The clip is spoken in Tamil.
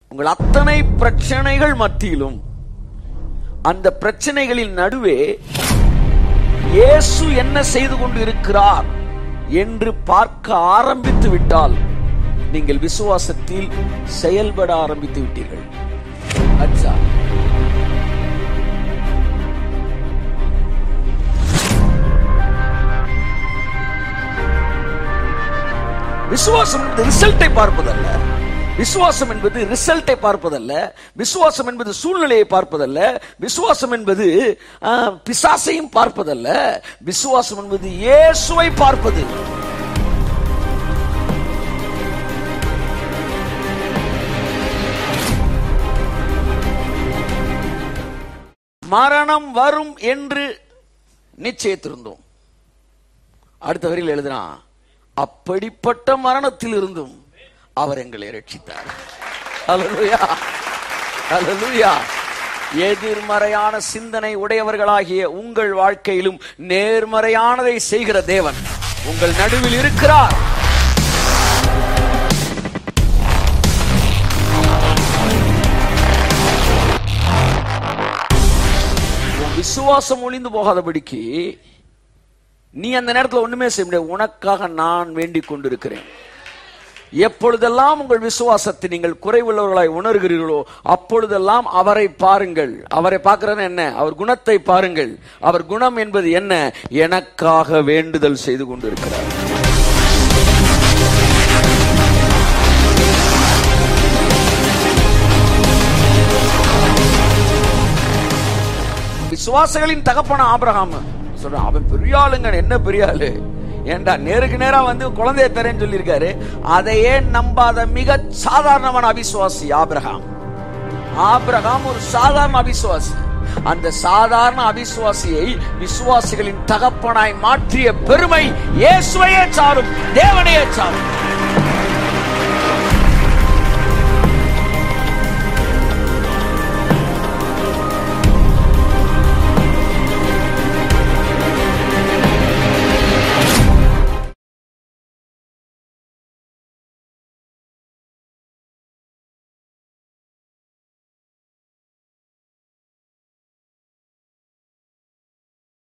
உங்கள் அத்தனை பிரச்சனைகள் மத்தியிலும் அந்த பிரச்சனைகளின் நடுவே இயேசு என்ன செய்து கொண்டு இருக்கிறார் என்று பார்க்க ஆரம்பித்து விட்டால் நீங்கள் விசுவாசத்தில் செயல்பட ஆரம்பித்து விட்டீர்கள் அச்சா விசுவாசம் என்பது ரிசல்ட்டை பார்ப்பதல்ல விசுவாசம் என்பது ரிசல்ட்டை பார்ப்பதல்ல விசுவாசம் என்பது சூழ்நிலையை பார்ப்பதல்ல விசுவாசம் என்பது ஆ, பிசாசையும் பார்ப்பதல்ல விசுவாசம் என்பது இயேசுவை பார்ப்பது மரணம் வரும் என்று நிச்சயித்திருந்தோம் அடுத்த வரியில் எழுதுறான் அப்படிப்பட்ட மரணத்தில் இருந்தும் அவர் எங்களை ரட்சித்தார் அல்லேலூயா அல்லேலூயா எதிர்மறையான சிந்தனை உடையவர்களாகிய உங்கள் வாழ்க்கையிலும் நேர்மறையானதை செய்கிற தேவன் உங்கள் நடுவில் இருக்கிறார் உன் விசுவாசம் ஒளிந்து போகாதபடிக்கு நீ அந்த நேரத்தில் ஒண்ணுமே செய்ய முடியாது உனக்காக நான் வேண்டிக் கொண்டிருக்கிறேன் எப்பொழுதெல்லாம் உங்கள் விசுவாசத்தை நீங்கள் குறைவுள்ளவர்களாய் உணர்கிறீர்களோ அப்பொழுதெல்லாம் அவரை பாருங்கள் அவரை பார்க்கிறது என்ன அவர் குணத்தை பாருங்கள் அவர் குணம் என்பது என்ன எனக்காக வேண்டுதல் செய்து கொண்டிருக்கிறார் விசுவாசிகளின் தகப்பன ஆபிரகாம் சொல்றான் அவன் பெரிய ஆளுங்க என்ன பெரிய ஆளு ஏன்டா நேருக்கு நேரா வந்து குழந்தைய தரேன்னு சொல்லியிருக்காரு அதையே நம்பாத மிக சாதாரணமான அவிசுவாசி ஆபிரகாம் ஆபிரகாம் ஒரு சாதாரண அவிசுவாசி அந்த சாதாரண அவிசுவாசியை விசுவாசிகளின் தகப்பனாய் மாற்றிய பெருமை இயேசுவையே சாரும் தேவனையே சாரும்